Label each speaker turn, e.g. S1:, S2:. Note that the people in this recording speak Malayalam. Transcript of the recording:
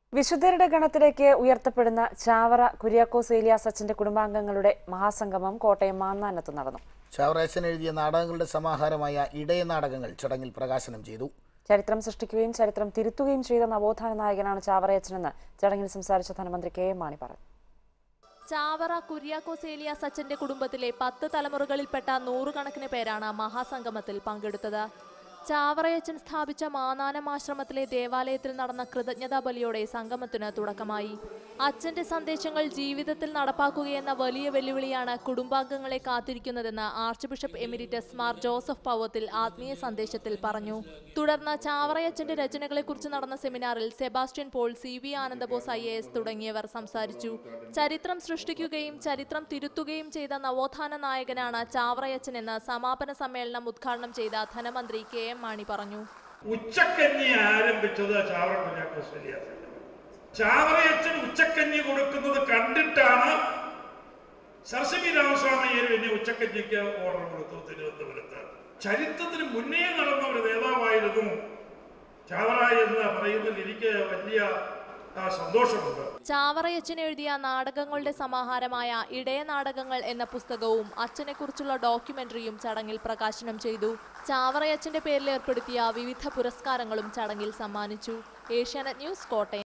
S1: വിശുദ്ധരുടെ ഗണത്തിലേക്ക് ഉയർത്തപ്പെടുന്ന ചാവറ കുര്യാക്കോസ് ഏലിയാസ് അച്ഛന്റെ കുടുംബാംഗങ്ങളുടെ മഹാസംഗമം കോട്ടയം മാന്നാനത്ത് നടന്നു
S2: ചാവറയച്ചൻ എഴുതിയ നാടകങ്ങളുടെ സമാഹാരമായ ഇടയ നാടകങ്ങൾ ചടങ്ങിൽ പ്രകാശനം ചെയ്തു
S1: ചരിത്രം സൃഷ്ടിക്കുകയും ചരിത്രം തിരുത്തുകയും ചെയ്ത നവോത്ഥാന നായകനാണ് ചാവറയച്ചനെന്ന് ചടങ്ങിൽ സംസാരിച്ച ധനമന്ത്രി കെ എം മാണി പറഞ്ഞു
S3: ചാവറ കുര്യാക്കോസ് ഏലിയാസ് അച്ഛന്റെ കുടുംബത്തിലെ പത്ത് തലമുറകളിൽപ്പെട്ട നൂറുകണക്കിന് പേരാണ് മഹാസംഗമത്തിൽ പങ്കെടുത്തത് ചാവറയച്ചൻ സ്ഥാപിച്ച മാനാനം ആശ്രമത്തിലെ ദേവാലയത്തിൽ നടന്ന കൃതജ്ഞതാ ബലിയോടെ സംഗമത്തിന് തുടക്കമായി അച്ഛന്റെ സന്ദേശങ്ങൾ ജീവിതത്തിൽ നടപ്പാക്കുകയെന്ന വലിയ വെല്ലുവിളിയാണ് കുടുംബാംഗങ്ങളെ കാത്തിരിക്കുന്നതെന്ന് archbishop emeritus Mar Joseph Powathil ആത്മീയ സന്ദേശത്തിൽ പറഞ്ഞു തുടർന്ന് ചാവറയച്ചന്റെ രചനകളെക്കുറിച്ച് നടന്ന സെമിനാറിൽ Sebastian Paul C V Anandabose I A S തുടങ്ങിയവർ സംസാരിച്ചു ചരിത്രം സൃഷ്ടിക്കുകയും ചരിത്രം തിരുത്തുകയും ചെയ്ത നവോത്ഥാന നായകനാണ് ചാവറയച്ചൻ എന്ന് സമാപന സമ്മേളനം ഉദ്ഘാടനം ചെയ്ത ധനമന്ത്രി കെ എം മാണി പറഞ്ഞു
S4: ഉച്ചക്കഞ്ഞി ആരംഭിച്ചത് ചാവറ കുര്യാക്കോസ് വലിയാസൻ ചാവറയച്ചൻ ഉച്ചക്കഞ്ഞി കൊടുക്കുന്നത് കണ്ടിട്ടാണ് സരസ്വതി രാമസ്വാമയ്യർ പിന്നെ ഉച്ചക്കഞ്ഞിക്ക് ഓർഡർ കൊടുത്തു തിരുവനന്തപുരത്ത് ചരിത്രത്തിന് മുന്നേ നടന്ന ഒരു നേതാവായിരുന്നു ചാവറ എന്ന് പറയുന്നതിൽ എനിക്ക് വലിയ ആ, സന്തോഷമുണ്ട്
S3: ചാവറയച്ചൻ എഴുതിയ നാടകങ്ങളുടെ സമാഹാരമായ ഇടയ നാടകങ്ങൾ എന്ന പുസ്തകവും അച്ഛനെക്കുറിച്ചുള്ള ഡോക്യുമെന്ററിയും ചടങ്ങിൽ പ്രകാശനം ചെയ്തു ചാവറയച്ചന്റെ പേരിൽ ഏർപ്പെടുത്തിയ വിവിധ പുരസ്കാരങ്ങളും ചടങ്ങിൽ സമ്മാനിച്ചു ഏഷ്യാനെറ്റ് ന്യൂസ് കോട്ടയം